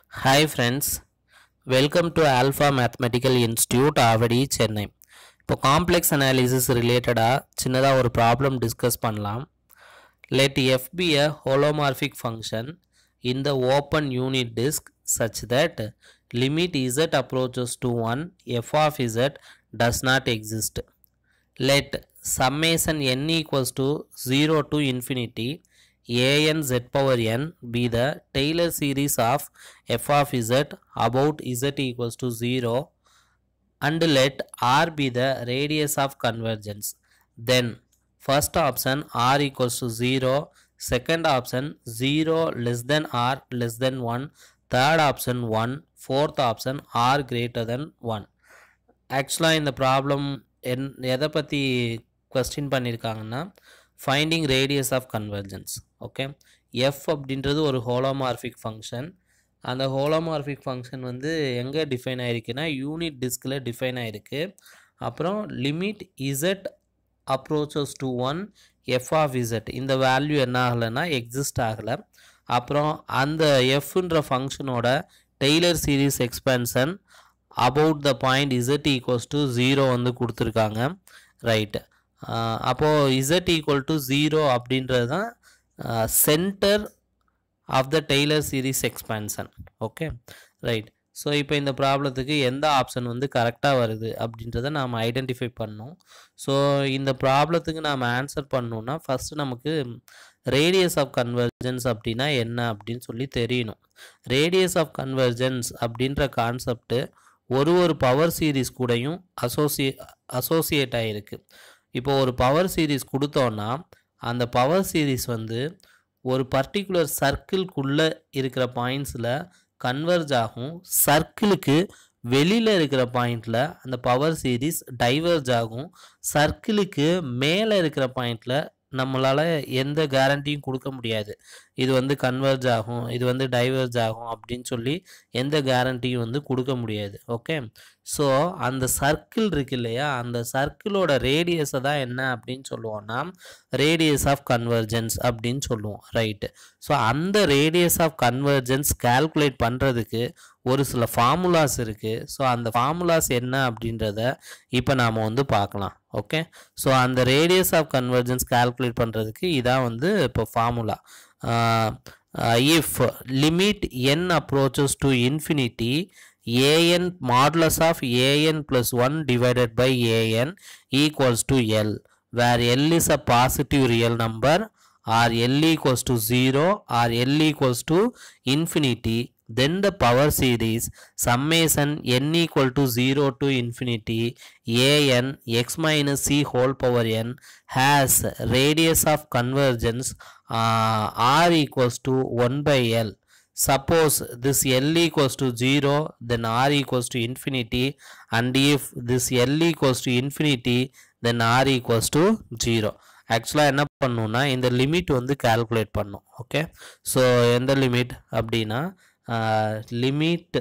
Hi friends, welcome to Alpha Mathematical Institute Avadi Chennai இப்போ complex analysis ரிலேட்டடாக சின்னதாக ஒரு ப்ராப்ளம் டிஸ்கஸ் பண்ணலாம் let F be a holomorphic function in the open unit disk such that limit z approaches to 1 f of z does not exist. Let summation n equals to 0 to infinity an z power n be the Taylor series of f of z about z equals to 0 and let r be the radius of convergence. Then first option r equals to 0, second option 0 less than r less than 1, third option 1, fourth option r greater than 1. ஆக்சுவலாக இந்த problem என் எதை பற்றி question பண்ணியிருக்காங்கன்னா finding radius of convergence okay F அப்படின்றது ஒரு holomorphic function அந்த holomorphic function வந்து எங்கே டிஃபைன் ஆகிருக்குன்னா யூனிட் டிஸ்கில் டிஃபைன் ஆகிருக்கு அப்புறம் limit Z approaches to one F of Z இந்த வேல்யூ என்ன ஆகலைன்னா எக்ஸிஸ்ட் ஆகலை அப்புறம் அந்த எஃப்ன்ற ஃபங்க்ஷனோட Taylor series expansion about the point Z equals to zero வந்து கொடுத்துருக்காங்க ரைட்டு அப்போது இசட் ஈக்குவல் டு ஜீரோ அப்படின்றது தான் centre of the Taylor series expansion okay right so இப்போ இந்த ப்ராப்ளத்துக்கு எந்த ஆப்ஷன் வந்து கரெக்டாக வருது அப்படின்றத நாம் ஐடென்டிஃபை பண்ணோம் ஸோ இந்த ப்ராப்ளத்துக்கு நாம் ஆன்சர் பண்ணோன்னா ஃபஸ்ட்டு நமக்கு ரேடியஸ் ஆஃப் கன்வர்ஜென்ஸ் அப்படின்னா என்ன அப்படின்னு சொல்லி தெரியணும் ரேடியஸ் ஆஃப் கன்வர்ஜென்ஸ் அப்படின்ற கான்செப்ட்டு ஒரு ஒரு பவர் சீரீஸ் கூடயும் அசோசியே அசோசியேட் ஆகிருக்கு இப்போ ஒரு பவர் சீரீஸ் கொடுத்தோன்னா அந்த பவர் சீரீஸ் வந்து ஒரு பர்டிகுலர் சர்க்கிள்குள்ளே இருக்கிற பாயிண்ட்ஸில் கன்வர்ஜ் ஆகும் சர்க்கிளுக்கு வெளியில் இருக்கிற பாயிண்டில் அந்த பவர் சீரீஸ் டைவர்ஜ் ஆகும் சர்க்கிளுக்கு மேலே இருக்கிற பாயிண்டில் நம்மளால் எந்த கேரண்டியும் கொடுக்க முடியாது இது வந்து கன்வர்ஜ் ஆகும் இது வந்து டைவர்ஜ் ஆகும் அப்படின்னு சொல்லி எந்த கேரண்டியும் வந்து கொடுக்க முடியாது ஓகே ஸோ அந்த சர்க்கிள் இருக்கு இல்லையா அந்த சர்க்கிளோட ரேடியஸை தான் என்ன அப்படின்னு சொல்லுவோம்னா ரேடியஸ் ஆஃப் கன்வர்ஜென்ஸ் அப்படின்னு சொல்லுவோம் ரைட்டு ஸோ அந்த ரேடியஸ் ஆஃப் கன்வர்ஜென்ஸ் கால்குலேட் பண்ணுறதுக்கு ஒரு சில ஃபார்முலாஸ் இருக்குது ஸோ அந்த ஃபார்முலாஸ் என்ன அப்படின்றத இப்போ நாம் வந்து பார்க்கலாம் ஓகே ஸோ அந்த ரேடியஸ் ஆஃப் கன்வர்ஜென்ஸ் கால்குலேட் பண்ணுறதுக்கு இதான் வந்து இப்போ formula if limit N approaches to infinity an modulus of an plus 1 divided by an equals to l where l is a positive real number or l equals to 0 or l equals to infinity then the power series summation n equal to 0 to infinity an x minus c whole power n has radius of convergence uh, r equals to 1 by l suppose this l equals to 0 then r equals to infinity and if this l equals to infinity then r equals to 0 ஆக்சுவலாக என்ன பண்ணணும்னா இந்த limit வந்து calculate பண்ணும் okay so எந்த limit அப்படின்னா limit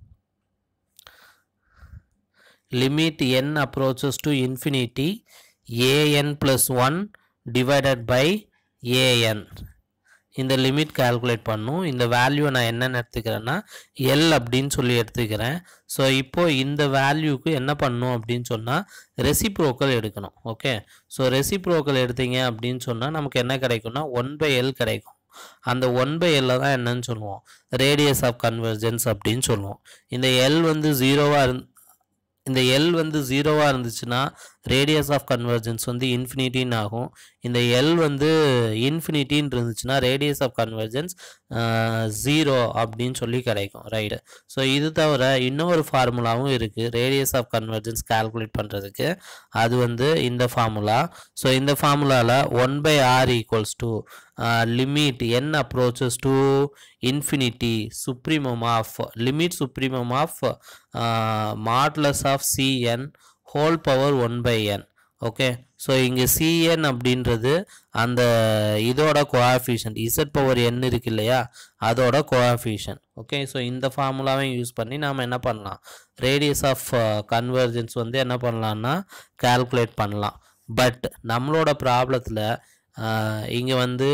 limit n approaches to infinity an plus 1 divided by an இந்த limit calculate பண்ணும் இந்த வேல்யூவை நான் என்னென்னு எடுத்துக்கிறேன்னா எல் அப்படின்னு சொல்லி எடுத்துக்கிறேன் ஸோ இப்போது இந்த வேல்யூக்கு என்ன பண்ணும் அப்படின்னு சொன்னால் ரெசிப்ரோக்கல் எடுக்கணும் ஓகே ஸோ ரெசிப்ரோக்கல் எடுத்தீங்க அப்படின்னு சொன்னால் நமக்கு என்ன கிடைக்கும்னா ஒன் பை எல் கிடைக்கும் அந்த ஒன் பை எல்ல தான் என்னன்னு சொல்லுவோம் ரேடியஸ் ஆஃப் கன்வர்ஜென்ஸ் அப்படின்னு சொல்லுவோம் இந்த எல் வந்து ஜீரோவாக இருந் இந்த எல் வந்து ஜீரோவாக இருந்துச்சுன்னா ரேடியஸ் ஆஃப் கன்வர்ஜென்ஸ் வந்து இன்ஃபினிட்டின்னு ஆகும் இந்த எல் வந்து இன்ஃபினிட்டின்னு இருந்துச்சுன்னா ரேடியஸ் ஆஃப் கன்வர்ஜென்ஸ் ஜீரோ அப்படின்னு சொல்லி கிடைக்கும் ரைட்டு ஸோ இது தவிர இன்னொரு ஃபார்முலாவும் இருக்குது ரேடியஸ் ஆஃப் கன்வர்ஜென்ஸ் கால்குலேட் பண்ணுறதுக்கு அது வந்து இந்த ஃபார்முலா ஸோ இந்த ஃபார்முலாவில் one by R equals to limit N approaches to infinity supremum of limit supremum of modulus of CN whole power one by N okay so இங்கே CN அப்படின்றது அந்த இதோட கோஆஃபிஷன் இசட் பவர் என் இருக்கு இல்லையா அதோட கோஆஃபிஷன் okay so இந்த ஃபார்முலாவையும் use பண்ணி நாம் என்ன பண்ணலாம் ரேடியஸ் ஆஃப் கன்வர்ஜென்ஸ் வந்து என்ன பண்ணலான்னா கால்குலேட் பண்ணலாம் பட் நம்மளோட ப்ராப்ளத்தில் இங்கே வந்து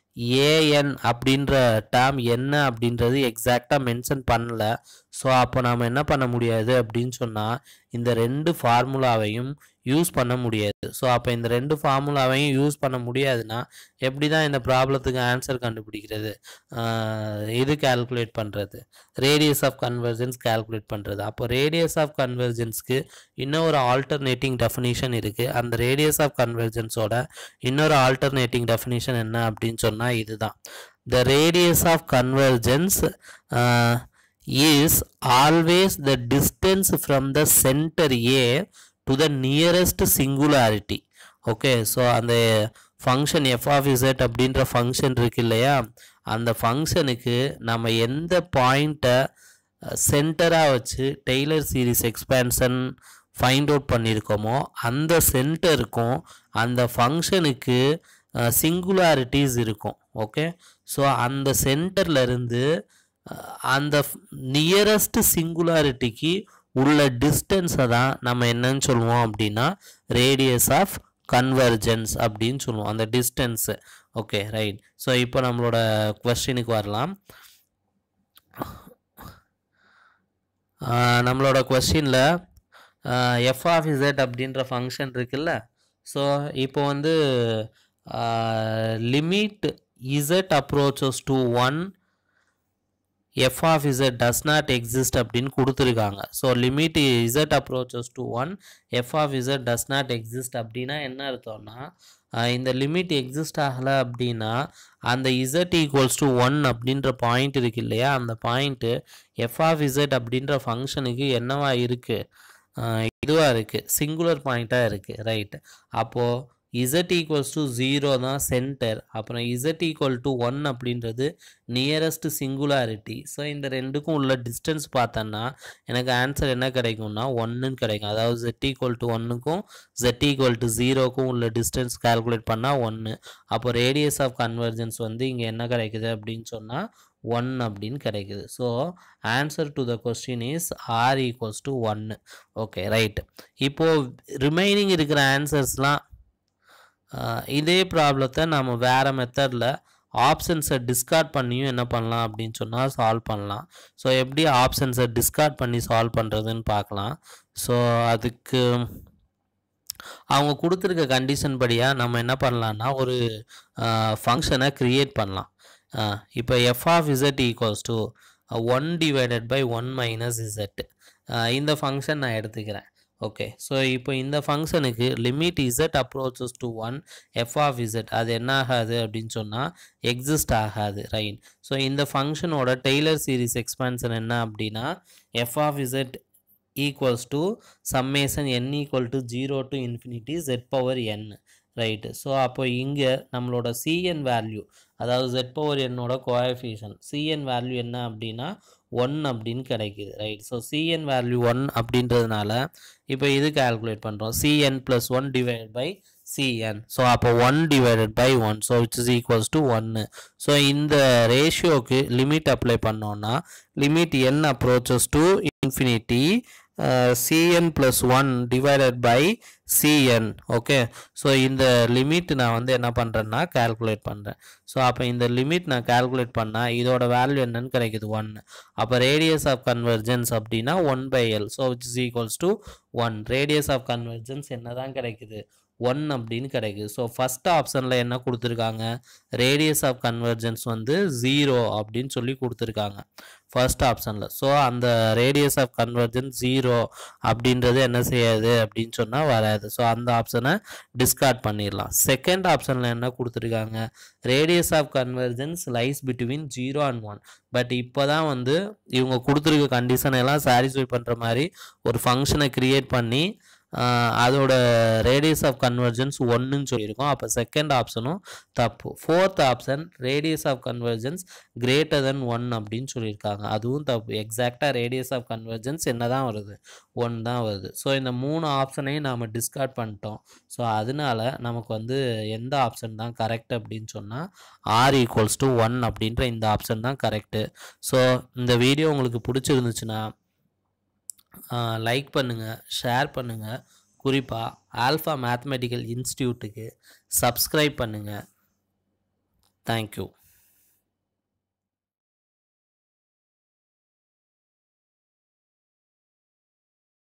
ஏஎன் அப்படின்ற டேர்ம் என்ன அப்படின்றது எக்ஸாக்டாக மென்ஷன் பண்ணல ஸோ அப்போ நாம் என்ன பண்ண முடியாது அப்படின்னு சொன்னால் இந்த ரெண்டு ஃபார்முலாவையும் யூஸ் பண்ண முடியாது ஸோ அப்போ இந்த ரெண்டு ஃபார்முலாவையும் யூஸ் பண்ண முடியாதுன்னா எப்படி தான் இந்த ப்ராப்ளத்துக்கு ஆன்சர் கண்டுபிடிக்கிறது ஆஹ் இது கால்குலேட் பண்ணுறது ரேடியஸ் ஆஃப் கன்வர்ஜென்ஸ் கால்குலேட் பண்ணுறது அப்போ ரேடியஸ் ஆஃப் கன்வர்ஜென்ஸ்க்கு இன்னொரு ஆல்டர்னேட்டிங் டெஃபினிஷன் இருக்குது அந்த ரேடியஸ் ஆஃப் கன்வர்ஜென்ஸோட இன்னொரு ஆல்டர்னேட்டிங் டெஃபினிஷன் என்ன அப்படின்னு சொன்னால் இதுதான் the radius of convergence is always the distance from the centre A to the nearest singularity okay so அந்த ஃபங்க்ஷன் எஃப் ஆஃப் இசட் அப்படின்ற ஃபங்க்ஷன் இருக்கு இல்லையா அந்த ஃபங்க்ஷனுக்கு நம்ம எந்த பாயிண்ட்டை சென்டராக வச்சு Taylor series expansion find out பண்ணியிருக்கோமோ அந்த சென்டருக்கும் அந்த ஃபங்க்ஷனுக்கு சிங்குலாரிட்டிஸ் இருக்கும் ஓகே ஸோ அந்த சென்டர்ல இருந்து அஹ், அந்த நியரஸ்ட் சிங்குலாரிட்டிக்கு உள்ள டிஸ்டன்ஸை தான் நம்ம என்னன்னு சொல்லுவோம் அப்படின்னா ரேடியஸ் ஆஃப் கன்வர்ஜென்ஸ் அப்படின்னு சொல்லுவோம் அந்த டிஸ்டன்ஸு ஓகே ரைட் ஸோ இப்போ நம்மளோட கொஸ்டினுக்கு வரலாம் ஆஹ் நம்மளோட கொஸ்டினில் எஃப் ஆஃப் இசட் அப்படின்ற ஃபங்க்ஷன் இருக்குல்ல ஸோ இப்போ வந்து limit Z approaches to one F of Z does not exist அப்படின்னு கொடுத்துருக்காங்க so limit Z approaches to one F of Z does not exist அப்படின்னா என்ன அர்த்தம்னா ஆஹ் இந்த லிமிட் எக்ஸிஸ்ட் ஆகலை அப்படின்னா அந்த இசட் ஈக்குவல்ஸ் டு ஒன் அப்படின்ற பாயிண்ட் இருக்கு இல்லையா அந்த பாயிண்ட்டு எஃப் ஆஃப் இசட் அப்படின்ற ஃபங்க்ஷனுக்கு என்னவா இருக்குது இதுவாக இருக்குது சிங்குலர் பாயிண்ட்டாக இருக்குது ரைட் அப்போது இசட் ஈக்குவல்ஸ் டு ஜீரோ தான் சென்டர் அப்புறம் இசட் ஈக்குவல் டு ஒன் அப்படின்றது நியரஸ்ட் சிங்குலாரிட்டி ஸோ இந்த ரெண்டுக்கும் உள்ள டிஸ்டன்ஸ் பார்த்தோன்னா எனக்கு ஆன்சர் என்ன கிடைக்கும்னா ஒன்றுன்னு கிடைக்கும் அதாவது ஜெட் ஈக்குவல் டு ஒன்றுக்கும் ஜெட் ஈக்குவல் டு ஜீரோக்கும் உள்ள டிஸ்டன்ஸ் கால்குலேட் பண்ணால் ஒன்று அப்போ ரேடியஸ் ஆஃப் கன்வர்ஜென்ஸ் வந்து இங்கே என்ன கிடைக்குது அப்படின்னு சொன்னால் ஒன் அப்படின்னு கிடைக்குது so answer to the question is R equals to ஒன்று ஓகே ரைட் இப்போது ரிமைனிங் இருக்கிற ஆன்சர்ஸ்லாம் இதே ப்ராப்ளத்தை நம்ம வேறு மெத்தடில் ஆப்ஷன்ஸை டிஸ்கார்ட் பண்ணியும் என்ன பண்ணலாம் அப்படின்னு சொன்னால் சால்வ் பண்ணலாம் ஸோ எப்படி ஆப்ஷன்ஸை டிஸ்கார்ட் பண்ணி சால்வ் பண்ணுறதுன்னு பார்க்கலாம் ஸோ அதுக்கு அவங்க கொடுத்துருக்க கண்டிஷன் படியாக நம்ம என்ன பண்ணலான்னா ஒரு ஃபங்க்ஷனை க்ரியேட் பண்ணலாம் இப்போ F of Z equals to one divided by one minus Z இந்த ஃபங்க்ஷன் நான் எடுத்துக்கிறேன் ஓகே ஸோ இப்போ இந்த ஃபங்க்ஷனுக்கு limit Z approaches to one F of Z அது என்ன ஆகாது அப்படின்னு சொன்னால் எக்ஸிஸ்ட் ஆகாது ரைட் ஸோ இந்த ஃபங்க்ஷனோட டெய்லர் சீரிஸ் எக்ஸ்பான்ஷன் என்ன அப்படின்னா F of Z equals to summation N equal to zero to infinity Z power N right so அப்போ இங்கே நம்மளோட சிஎன் வேல்யூ அதாவது ஜெட் பவர் என்னோட கோஎஃபிஷியன் சிஎன் வேல்யூ என்ன அப்படின்னா ஒன் அப்படின்னு கிடைக்குது right so CN value one அப்படின்றதுனால இப்போ இது கால்குலேட் பண்ணுறோம் CN plus one divide by CN so அப்போ one divided by one so which is equals to ஒன்று ஸோ இந்த ரேஷியோக்கு லிமிட் அப்ளை பண்ணோன்னா limit N approaches to infinity CN plus one divided by CN okay so இந்த limit நான் வந்து என்ன பண்ணுறேன்னா கால்குலேட் பண்ணுறேன் ஸோ அப்போ இந்த லிமிட் நான் கால்குலேட் பண்ணால் இதோட வேல்யூ என்னன்னு கிடைக்குது ஒன் அப்போ ரேடியஸ் ஆஃப் கன்வர்ஜென்ஸ் அப்படின்னா one by L so which is equals to one radius of convergence என்ன தான் கிடைக்குது ஒன் அப்படின்னு கிடைக்குது ஸோ ஃபஸ்ட் ஆப்ஷனில் என்ன கொடுத்துருக்காங்க ரேடியஸ் ஆஃப் கன்வர்ஜென்ஸ் வந்து ஜீரோ அப்படின்னு சொல்லி கொடுத்துருக்காங்க ஃபர்ஸ்ட் ஆப்ஷனில் ஸோ அந்த ரேடியஸ் ஆஃப் கன்வர்ஜென்ஸ் ஜீரோ அப்படின்றது என்ன செய்யாது அப்படின்னு சொன்னால் வராது ஸோ அந்த ஆப்ஷனை டிஸ்கார்ட் பண்ணிடலாம் செகண்ட் ஆப்ஷனில் என்ன கொடுத்துருக்காங்க radius of convergence lies between zero and one but இப்போ தான் வந்து இவங்க கொடுத்துருக்க கண்டிஷன் எல்லாம் சாட்டிஸ்ஃபை பண்ணுற மாதிரி ஒரு ஃபங்க்ஷனை க்ரியேட் பண்ணி ஆஹ் அதோட ரேடியஸ் ஆஃப் கன்வர்ஜென்ஸ் ஒன்றுன்னு சொல்லியிருக்கோம் அப்போ செகண்ட் ஆப்ஷனும் தப்பு fourth option radius of convergence greater than one அப்படின்னு சொல்லியிருக்காங்க அதுவும் தப்பு எக்ஸாக்டாக ரேடியஸ் ஆஃப் கன்வர்ஜென்ஸ் என்ன தான் வருது ஒன் தான் வருது ஸோ இந்த மூணு ஆப்ஷனையும் நாம் டிஸ்கார்ட் பண்ணிட்டோம் ஸோ அதனால நமக்கு வந்து எந்த ஆப்ஷன் தான் கரெக்ட் அப்படின்னு சொன்னால் ஆர் ஈக்குவல்ஸ் டு ஒன் அப்படின்ற இந்த ஆப்ஷன் தான் கரெக்டு ஸோ இந்த வீடியோ உங்களுக்கு பிடிச்சிருந்துச்சுன்னா லைக் பண்ணுங்கள் ஷேர் பண்ணுங்கள் குறிப்பாக ஆல்ஃபா மேத்தமெட்டிக்கல் இன்ஸ்டியூட்டுக்கு சப்ஸ்கிரைப் பண்ணுங்கள் தேங்க்யூ